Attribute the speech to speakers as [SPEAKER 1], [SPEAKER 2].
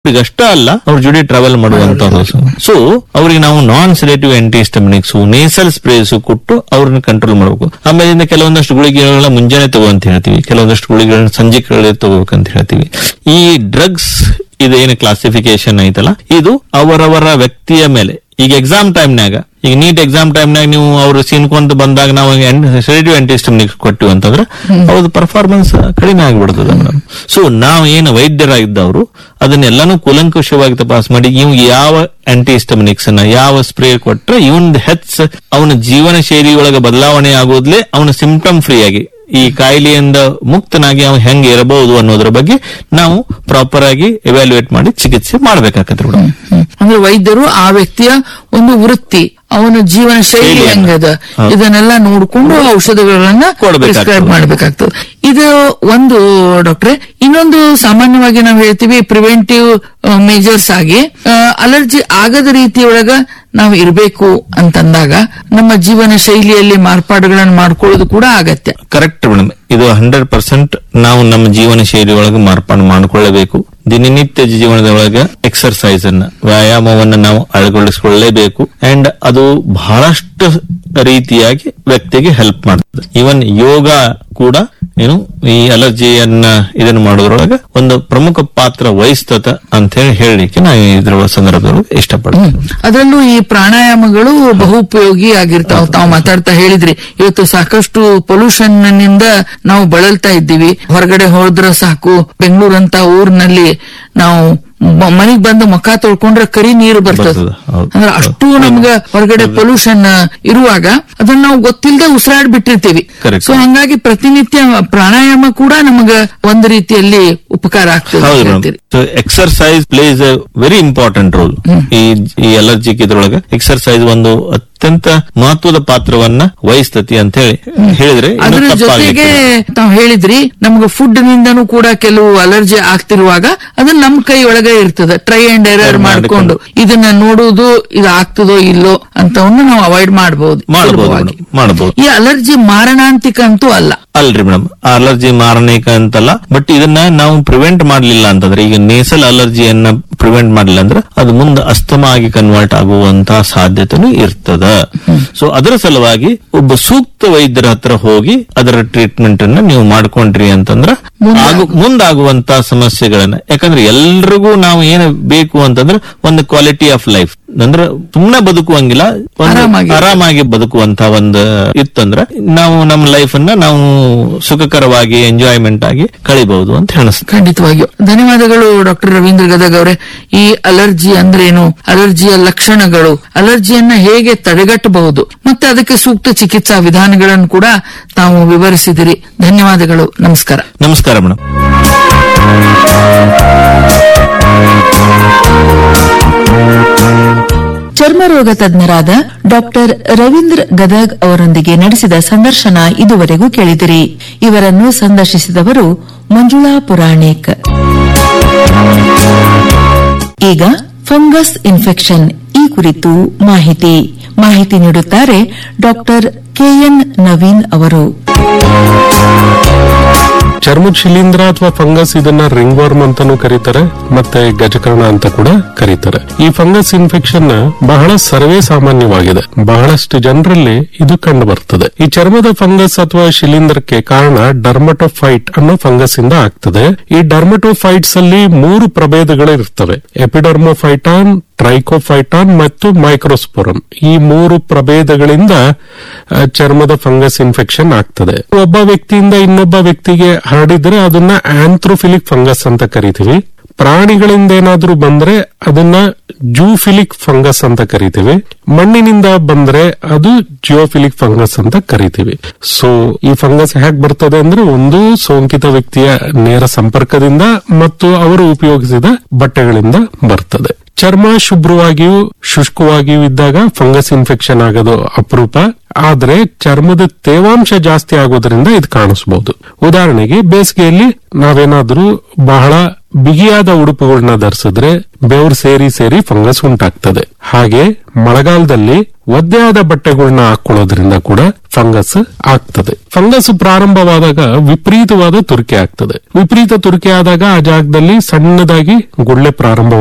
[SPEAKER 1] ಅಷ್ಟ ಅಲ್ಲ ಅವ್ರ ಜೋಡಿ ಟ್ರಾವೆಲ್ ಮಾಡುವಂತದ್ದು ಸೊ ಅವ್ರಿಗೆ ನಾವು ನಾನ್ ಸೆಲೆಟಿವ್ ಆಂಟಿಸ್ಟಮಿನಿಕ್ಸ್ ನೇಸಲ್ ಸ್ಪ್ರೇಸ್ ಕೊಟ್ಟು ಅವ್ರನ್ನ ಕಂಟ್ರೋಲ್ ಮಾಡಬೇಕು ಆಮೇಲಿಂದ ಕೆಲವೊಂದಷ್ಟು ಗುಳಿಗೆಗಳನ್ನ ಮುಂಜಾನೆ ತಗೋ ಅಂತ ಹೇಳ್ತೀವಿ ಕೆಲವೊಂದಷ್ಟು ಗುಳಿಗೆಗಳನ್ನ ಸಂಜೆ ಕಡೆ ತಗೋಬೇಕಂತ ಹೇಳ್ತೀವಿ ಈ ಡ್ರಗ್ಸ್ ಇದೇನು ಕ್ಲಾಸಿಫಿಕೇಶನ್ ಐತಲ್ಲ ಇದು ಅವರವರ ವ್ಯಕ್ತಿಯ ಮೇಲೆ ಈಗ ಎಕ್ಸಾಮ್ ಟೈಮ್ನಾಗ ಈಗ ನೀಟ್ ಎಕ್ಸಾಮ್ ಟೈಮ್ನಾಗ ನೀವು ಅವ್ರು ಸೀನ್ಕೊಂತ ಬಂದಾಗ ನಾವು ಸೆಲೆಟಿವ್ ಆಂಟಿಸ್ಟಮಿನಿಕ್ಸ್ ಕೊಟ್ಟಿವಿ ಅಂತಂದ್ರೆ ಅವ್ರದ್ದು ಪರ್ಫಾರ್ಮೆನ್ಸ್ ಕಡಿಮೆ ಆಗಿಬಿಡ್ತದೆ ಮೇಡಮ್ ಸೊ ನಾವು ಏನು ವೈದ್ಯರಾಗಿದ್ದವರು ಅದನ್ನೆಲ್ಲಾನು ಕೂಲಂಕುಷವಾಗಿ ತಪಾಸ್ ಮಾಡಿ ಇವ್ ಯಾವ ಆಂಟಿಸ್ಟಮಿನಿಕ್ಸ್ ಅನ್ನ ಯಾವ ಸ್ಪ್ರೇ ಕೊಟ್ರೆ ಇವನ್ ಹೆಚ್ಚ ಅವನ ಜೀವನ ಶೈಲಿ ಒಳಗೆ ಬದಲಾವಣೆ ಆಗೋದ್ಲೆ ಅವನ ಸಿಂಪ್ಟಮ್ ಫ್ರೀ ಆಗಿ ಈ ಕಾಯಿಲೆಯಿಂದ ಮುಕ್ತನಾಗಿ ಅವನು ಹೆಂಗೆ ಇರಬಹುದು ಅನ್ನೋದ್ರ ಬಗ್ಗೆ ನಾವು ಪ್ರಾಪರ್ ಆಗಿ ಎವ್ಯಾಲ್ಯೂಯೇಟ್ ಮಾಡಿ ಚಿಕಿತ್ಸೆ ಮಾಡ್ಬೇಕಾಗತ್ತೆ ಮೇಡಮ್
[SPEAKER 2] ಹ್ಮ್. ಅಂದ್ರೆ ವೈದ್ಯರು ಆ ವ್ಯಕ್ತಿಯ ಒಂದು ವೃತ್ತಿ ಅವನ ಜೀವನ ಶೈಲಿ
[SPEAKER 1] ಶೈಲಿಯನ್ನ.
[SPEAKER 2] ಹೆಂಗದ
[SPEAKER 1] ಹೌದು.
[SPEAKER 2] ಇದನ್ನೆಲ್ಲ ನೋಡಿಕೊಂಡು ಔಷಧಗಳನ್ನ
[SPEAKER 1] ಕೊಡ್ಬೇಕಾಗ್ತದೆ.
[SPEAKER 2] ಪ್ರಿಸ್ಕ್ರೈಬ್ ಮಾಡ್ಬೇಕಾಗ್ತದೆ ಇದು ಒಂದು ಡಾಕ್ಟ್ರೆ ಇನ್ನೊಂದು ಸಾಮಾನ್ಯವಾಗಿ ನಾವು ಹೇಳ್ತೀವಿ ಪ್ರಿವೆಂಟಿವ್ ಮೇಜರ್ಸ್ ಆಗಿ ಅಲರ್ಜಿ ಆಗದ ರೀತಿಯೊಳಗ ನಾವು ಇರಬೇಕು ಅಂತಂದಾಗ ನಮ್ಮ ಜೀವನ ಶೈಲಿಯಲ್ಲಿ ಮಾರ್ಪಾಡುಗಳನ್ನು ಮಾಡ್ಕೊಳ್ಳೋದು ಕೂಡ ಅಗತ್ಯ
[SPEAKER 1] ಕರೆಕ್ಟ್ ಮೇಡಮ್ ಇದು ಹಂಡ್ರೆಡ್ ಪರ್ಸೆಂಟ್ ನಾವು ನಮ್ಮ ಜೀವನ ಶೈಲಿ ಒಳಗೆ ಮಾರ್ಪಾಡು ಮಾಡಿಕೊಳ್ಳಬೇಕು ದಿನನಿತ್ಯ ಜೀವನದ ಒಳಗೆ ಎಕ್ಸರ್ಸೈಸ್ ಅನ್ನ ವ್ಯಾಯಾಮವನ್ನ ನಾವು ಅಳವಡಿಸಿಕೊಳ್ಳಲೇಬೇಕು ಅಂಡ್ ಅದು ಬಹಳಷ್ಟು ರೀತಿಯಾಗಿ ವ್ಯಕ್ತಿಗೆ ಹೆಲ್ಪ್ ಮಾಡ್ತದೆ ಈವನ್ ಯೋಗ ಕೂಡ ಏನು ಈ ಅಲರ್ಜಿಯನ್ನ ಇದನ್ನ ಮಾಡೋದ್ರೊಳಗೆ ಒಂದು ಪ್ರಮುಖ ಪಾತ್ರ ವಹಿಸ್ತದ ಅಂತ ಹೇಳಿ ಹೇಳಲಿಕ್ಕೆ ನಾನು ಇದ್ರ ಸಂದರ್ಭದೊಳಗೆ ಇಷ್ಟಪಡ್ತೀನಿ
[SPEAKER 2] ಅದರಲ್ಲೂ ಈ ಪ್ರಾಣಾಯಾಮಗಳು ಬಹು ಉಪಯೋಗಿ ಆಗಿರ್ತಾವ ತಾವು ಮಾತಾಡ್ತಾ ಹೇಳಿದ್ರಿ ಇವತ್ತು ಸಾಕಷ್ಟು ಪೊಲ್ಯೂಷನ್ ನಿಂದ ನಾವು ಬಳಲ್ತಾ ಇದ್ದೀವಿ ಹೊರಗಡೆ ಹೋದ್ರ ಸಾಕು ಬೆಂಗಳೂರಂತ ಊರಿನಲ್ಲಿ ನಾವು ಮ- ಮನಿಗ್ ಬಂದು ಮುಖ ತೊಳ್ಕೊಂಡ್ರೆ ಕರಿ ನೀರು ಬರ್ತದೆ
[SPEAKER 1] ಬರ್ತದೆ, ಹೌದು.
[SPEAKER 2] ಅಂದ್ರೆ ಅಷ್ಟು ನಮ್ಗ ಹೊರಗಡೆ ಪೊಲ್ಯೂಷನ್ ಇರುವಾಗ ಅದನ್ನ ನಾವು ಗೊತ್ತಿಲ್ಲದೆ ಉಸಿರಾಡ್ ಬಿಟ್ಟಿರ್ತೀವಿ
[SPEAKER 1] Correct.
[SPEAKER 2] ಸೊ ಹಂಗಾಗಿ ಪ್ರತಿನಿತ್ಯ ಪ್ರಾಣಾಯಾಮ ಕೂಡ ನಮಗ ಒಂದು ರೀತಿಯಲ್ಲಿ ಉಪಕಾರ ಆಗ್ತದೆ
[SPEAKER 1] ಹೌದು
[SPEAKER 2] ಅಂತ
[SPEAKER 1] ಮೇಡಮ್
[SPEAKER 2] ಹೇಳ್ತೀರಿ.
[SPEAKER 1] So exercise plays a very important role ಈ ಈ ಅಲರ್ಜಿ ಇದ್ರೊಳಗೆ ಎಕ್ಸರ್ಸೈಸ್ ಒಂದು ಅತ್ಯಂತ ಮಹತ್ವದ ಪಾತ್ರವನ್ನ ವಹಿಸ್ತತಿ ಅಂತ ಹೇಳಿ ಹೇಳಿದ್ರೆ ಇನ್ನೂ
[SPEAKER 2] ಅದ್ರ ಜೊತೆಗೆ
[SPEAKER 1] ತಪ್ಪಾಗ್ಲಿಕ್ಕಿಲ್ಲ.
[SPEAKER 2] ತಾವ್ ಹೇಳಿದ್ರಿ ನಮ್ಗೆ ಫುಡ್ ನಿಂದನೂ ಕೂಡ ಕೆಲವು ಅಲರ್ಜಿ ಆಗ್ತಿರುವಾಗ ಅದನ್ನ ನಮ್ ಕೈ ಒಳಗೆ ಇರ್ತದೆ ಟ್ರೈ ಅಂಡ್ ಎರರ್
[SPEAKER 1] Error
[SPEAKER 2] ಮಾಡ್ಕೊಂಡು ಇದನ್ನ ನೋಡುವುದು ಇದು ಆಗ್ತದೋ ಇಲ್ಲೋ ಅಂತವನ್ನು ನಾವು ಅವಾಯ್ಡ್ ಮಾಡಬಹುದು
[SPEAKER 1] ಮಾಡಬಹುದು ಮೇಡಮ್ ಮಾಡಬಹುದು
[SPEAKER 2] ಈ ಅಲರ್ಜಿ ಮಾರಣಾಂತಿಕ ಅಂತೂ ಅಲ್ಲ
[SPEAKER 1] ಅಲ್ರಿ ಮೇಡಮ್ ಅಲರ್ಜಿ ಮಾರನೇಕ ಅಂತಲ್ಲ ಬಟ್ ಇದನ್ನ ನಾವು ಪ್ರಿವೆಂಟ್ ಮಾಡ್ಲಿಲ್ಲ ಅಂತಂದ್ರೆ ಈಗ ನೇಸಲ್ ಅಲರ್ಜಿಯನ್ನ ಪ್ರಿವೆಂಟ್ ಮಾಡಲಿಲ್ಲ ಅಂದ್ರೆ ಅದು ಮುಂದೆ ಅಸ್ತಮ ಆಗಿ ಕನ್ವರ್ಟ್ ಆಗುವಂತಹ ಸಾಧ್ಯತೆನೂ ಇರ್ತದ ಸೊ ಅದರ ಸಲುವಾಗಿ ಒಬ್ಬ ಸೂಕ್ತ ವೈದ್ಯರ ಹತ್ರ ಹೋಗಿ ಅದರ ಟ್ರೀಟ್ಮೆಂಟ್ ಅನ್ನ ನೀವು ಮಾಡ್ಕೊಂಡ್ರಿ ಅಂತಂದ್ರ ಆಗು ಮುಂದಾಗುವಂತ ಸಮಸ್ಯೆಗಳನ್ನ ಯಾಕಂದ್ರೆ ಎಲ್ರಿಗೂ ನಾವು ಏನು ಬೇಕು ಅಂತಂದ್ರೆ ಒಂದು ಕ್ವಾಲಿಟಿ ಆಫ್ ಲೈಫ್ ಅಂದ್ರೆ ಸುಮ್ಮನೆ ಬದುಕುವಂಗಿಲ್ಲ ಒಂದು
[SPEAKER 2] ಆರಾಮಾಗಿ.
[SPEAKER 1] ಆರಾಮಾಗಿ ಬದುಕುವಂತ ಒಂದು ಇತ್ತಂದ್ರೆ ನಾವು ನಮ್ಮ ಲೈಫ್ ಅನ್ನ ನಾವು ಸುಖಕರವಾಗಿ ಎಂಜಾಯ್ಮೆಂಟ್ ಆಗಿ ಕಳಿಬಹುದು ಅಂತ ಹೇಳಿಸ್ತೇನೆ
[SPEAKER 2] ಖಂಡಿತವಾಗಿಯೂ ಧನ್ಯವಾದಗಳು ಡಾಕ್ಟರ್ ರವೀಂದ್ರ ಗದಗ್ ಅವರೇ ಈ ಅಲರ್ಜಿ ಅಂದ್ರೇನು ಅಲರ್ಜಿಯ ಲಕ್ಷಣಗಳು ಅಲರ್ಜಿಯನ್ನ ಹೇಗೆ ತಡೆಗಟ್ಟಬಹುದು ಮತ್ತೆ ಅದಕ್ಕೆ ಸೂಕ್ತ ಚಿಕಿತ್ಸಾ ವಿಧಾನಗಳನ್ನು ಕೂಡ ತಾವು ವಿವರಿಸಿದಿರಿ ಧನ್ಯವಾದಗಳು ನಮಸ್ಕಾರ
[SPEAKER 1] ನಮಸ್ಕಾರ ಮೇಡಮ್
[SPEAKER 3] ಚರ್ಮರೋಗ ತಜ್ಞರಾದ ಡಾಕ್ಟರ್ ರವೀಂದ್ರ ಗದಗ್ ಅವರೊಂದಿಗೆ ನಡೆಸಿದ ಸಂದರ್ಶನ ಇದುವರೆಗೂ ಕೇಳಿದಿರಿ ಇವರನ್ನು ಸಂದರ್ಶಿಸಿದವರು ಮಂಜುಳಾ ಪುರಾಣಿಕ್ ಈಗ ಫಂಗಸ್ ಇನ್ಫೆಕ್ಷನ್ ಈ ಕುರಿತು ಮಾಹಿತಿ ಮಾಹಿತಿ ನೀಡುತ್ತಾರೆ ಡಾಕ್ಟರ್ ಕೆಎನ್ ನವೀನ್ ಅವರು
[SPEAKER 4] ಚರ್ಮದ ಶಿಲೀಂಧ್ರ ಅಥವಾ ಫಂಗಸ್ ಇದನ್ನ ರಿಂಗ್ ವರ್ಮ್ ಅಂತಾನೂ ಕರೀತಾರೆ ಮತ್ತೆ ಗಜಕರ್ಣ ಅಂತ ಕೂಡ ಕರೀತಾರೆ ಈ ಫಂಗಸ್ ಇನ್ಫೆಕ್ಷನ್ ಬಹಳ ಸರ್ವೇ ಸಾಮಾನ್ಯವಾಗಿದೆ ಬಹಳಷ್ಟು ಜನರಲ್ಲಿ ಇದು ಕಂಡು ಬರ್ತದೆ ಈ ಚರ್ಮದ ಫಂಗಸ್ ಅಥವಾ ಶಿಲೀಂಧ್ರಕ್ಕೆ ಕಾರಣ ಡರ್ಮಟೋಫೈಟ್ ಅನ್ನೋ ಫಂಗಸ್ ಇಂದ ಆಗ್ತದೆ ಈ ಡರ್ಮಟೋಫೈಟ್ಸ್ ಅಲ್ಲಿ ಮೂರು ಪ್ರಭೇದಗಳು ಇರ್ತವೆ ಎಪಿಡರ್ಮೋಫೈಟಾನ್ ಟ್ರೈಕೋಫೈಟಾನ್ ಮತ್ತು ಮೈಕ್ರೋಸ್ಪೋರಮ್ ಈ ಮೂರು ಪ್ರಭೇದಗಳಿಂದ ಆ, ಚರ್ಮದ ಫಂಗಸ್ ಇನ್ಫೆಕ್ಷನ್ ಆಗ್ತದೆ ಒಬ್ಬ ವ್ಯಕ್ತಿಯಿಂದ ಇನ್ನೊಬ್ಬ ವ್ಯಕ್ತಿಗೆ ಹರಡಿದ್ರೆ ಅದನ್ನ ಆಂಥ್ರೋಫಿಲಿಕ್ ಫಂಗಸ್ ಅಂತ ಕರಿತೀವಿ ಪ್ರಾಣಿಗಳಿಂದ ಏನಾದ್ರೂ ಬಂದ್ರೆ ಅದನ್ನ ಜೂಫಿಲಿಕ್ ಫಂಗಸ್ ಅಂತ ಕರಿತೀವಿ ಮಣ್ಣಿನಿಂದ ಬಂದ್ರೆ ಅದು ಜಿಯೋಫಿಲಿಕ್ ಫಂಗಸ್ ಅಂತ ಕರಿತೀವಿ ಸೊ ಈ ಫಂಗಸ್ ಹೇಗ್ ಬರ್ತದೆ ಅಂದ್ರೆ ಒಂದು ಸೋಂಕಿತ ವ್ಯಕ್ತಿಯ ನೇರ ಸಂಪರ್ಕದಿಂದ ಮತ್ತು ಅವರು ಉಪಯೋಗಿಸಿದ ಬಟ್ಟೆಗಳಿಂದ ಬರ್ತದೆ ಚರ್ಮ ಶುಭ್ರವಾಗಿಯೂ ಶುಷ್ಕವಾಗಿಯೂ ಇದ್ದಾಗ ಫಂಗಸ್ ಇನ್ಫೆಕ್ಷನ್ ಆಗೋದು ಅಪರೂಪ ಆದ್ರೆ ಚರ್ಮದ ತೇವಾಂಶ ಜಾಸ್ತಿ ಆಗೋದ್ರಿಂದ ಇದು ಕಾಣಿಸಬಹುದು ಉದಾಹರಣೆಗೆ ಬೇಸಿಗೆಯಲ್ಲಿ ನಾವೇನಾದ್ರೂ ಬಹಳ ಬಿಗಿಯಾದ ಉಡುಪುಗಳನ್ನ ಧರಿಸಿದ್ರೆ ಬೆವರು ಸೇರಿ ಸೇರಿ ಫಂಗಸ್ ಉಂಟಾಗ್ತದೆ ಹಾಗೆ ಮಳೆಗಾಲದಲ್ಲಿ ಒದ್ದೆಯಾದ ಬಟ್ಟೆಗಳನ್ನ ಹಾಕೊಳ್ಳೋದ್ರಿಂದ ಕೂಡ ಫಂಗಸ್ ಆಗ್ತದೆ ಫಂಗಸ್ ಪ್ರಾರಂಭವಾದಾಗ ವಿಪರೀತವಾದ ತುರಿಕೆ ಆಗ್ತದೆ ವಿಪರೀತ ತುರಿಕೆ ಆದಾಗ ಆ ಜಾಗದಲ್ಲಿ ಸಣ್ಣದಾಗಿ ಗುಳ್ಳೆ ಪ್ರಾರಂಭ